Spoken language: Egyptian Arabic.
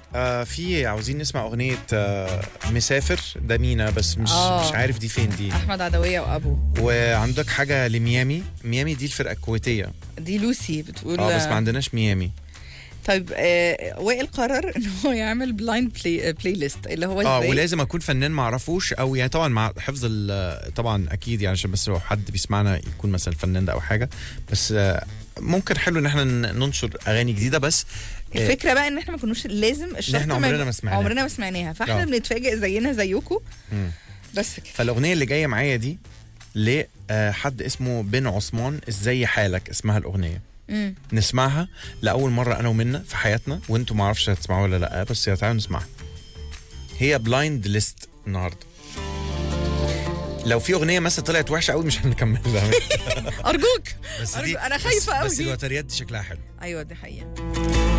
آه في عاوزين نسمع اغنيه آه مسافر ده مينا بس مش آه. مش عارف دي فين دي احمد عدويه وابو وعندك حاجه لميامي ميامي دي الفرقه الكويتيه دي لوسي بتقول اه بس ما عندناش ميامي طيب آه وائل قرر ان هو يعمل بلايند بلاي, بلاي ليست اللي هو اه ازاي ولازم اكون فنان ما اعرفوش او يعني طبعا مع حفظ ال- طبعا اكيد يعني عشان بس لو حد بيسمعنا يكون مثلا فنان ده او حاجه بس آه، ممكن حلو ان احنا ن- ننشر اغاني جديده بس آه، الفكره بقى ان احنا ما كناش لازم الشرط إحنا عمرنا ما سمعناها. عمرنا ما سمعناها فاحنا آه. بنتفاجئ زينا زيكم مم. بس كده فالاغنيه اللي جايه معايا دي لحد اسمه بن عثمان ازاي حالك اسمها الاغنيه مم. نسمعها لاول مره انا ومنى في حياتنا وانتوا ما اعرفش هتسمعوها ولا لا بس يا تعالوا نسمعها هي بلايند ليست النهارده لو في اغنيه مثلا طلعت وحشه قوي مش هنكملها ارجوك بس أرجو- دي انا خايفه بس, قوي بس الوتريات دي شكلها حلو ايوه دي حقيقه